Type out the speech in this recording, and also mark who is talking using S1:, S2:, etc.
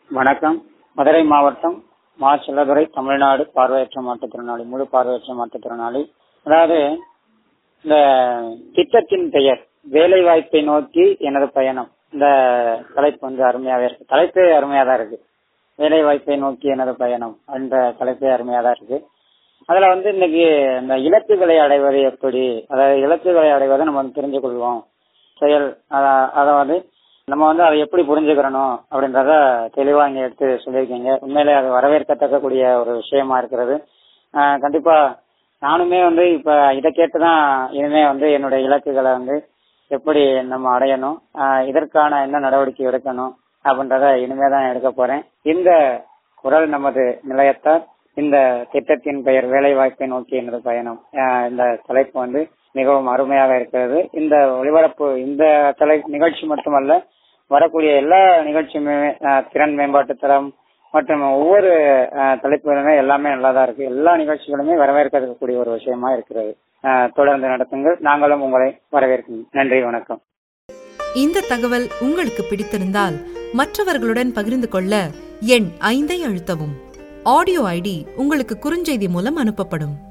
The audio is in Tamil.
S1: வணக்கம் மதுரை மாவட்டம் மா செல்லதுரை தமிழ்நாடு பார்வையற்ற மாற்றுத்திறனாளி முழு பார்வையற்ற மாற்றுத்திறனாளி அதாவது இந்த திட்டத்தின் பெயர் வேலை வாய்ப்பை நோக்கி எனது பயணம் இந்த தலைப்பு வந்து அருமையாவே இருக்கு தலைப்பே அருமையா தான் இருக்கு வேலை வாய்ப்பை நோக்கி எனது பயணம் அந்த தலைப்பே அருமையா தான் இருக்கு அதுல வந்து இன்னைக்கு இந்த இலக்குகளை அடைவது எப்படி அதாவது இலக்குகளை அடைவதை நம்ம வந்து தெரிஞ்சு கொள்வோம் செயல் அத- அதாவது நம்ம வந்து அதை எப்படி புரிஞ்சுக்கிறணும் அப்படின்றத தெளிவா இங்க எடுத்து சொல்லியிருக்கீங்க உண்மையிலே அது வரவேற்கத்தக்கக்கூடிய ஒரு விஷயமா இருக்கிறது ஆஹ் கண்டிப்பா நானுமே வந்து இப்ப இதை கேட்டுதான் இனிமே வந்து என்னுடைய இலக்குகளை வந்து எப்படி நம்ம அடையணும் ஆஹ் இதற்கான என்ன நடவடிக்கை எடுக்கணும் அப்படின்றத இனிமே தான் எடுக்க போறேன் இந்த குரல் நமது நிலையத்தார் இந்த திட்டத்தின் பெயர் வேலை வாய்ப்பை நோக்கி எனது பயணம் ஆஹ் இந்த தலைப்பு வந்து மிகவும் அருமையாக இருக்கிறது இந்த ஒளிபரப்பு இந்த தலை நிகழ்ச்சி மட்டுமல்ல வரக்கூடிய எல்லா நிகழ்ச்சியுமே ஆஹ் திறன் மேம்பாட்டு தரம் மற்றும் ஒவ்வொரு ஆஹ் தலைப்புகளுமே எல்லாமே நல்லா தான் இருக்கு எல்லா நிகழ்ச்சிகளுமே வரவேற்கக்கூடிய ஒரு விஷயமா இருக்கிறது ஆஹ் தொடர்ந்து நடத்துங்கள் நாங்களும் உங்களை வரவேற்கிறோம் நன்றி வணக்கம்
S2: இந்த தகவல் உங்களுக்கு பிடித்திருந்தால் மற்றவர்களுடன் பகிர்ந்து கொள்ள எண் ஐந்தை அழுத்தவும் ஆடியோ ஐடி உங்களுக்கு குறுஞ்செய்தி மூலம் அனுப்பப்படும்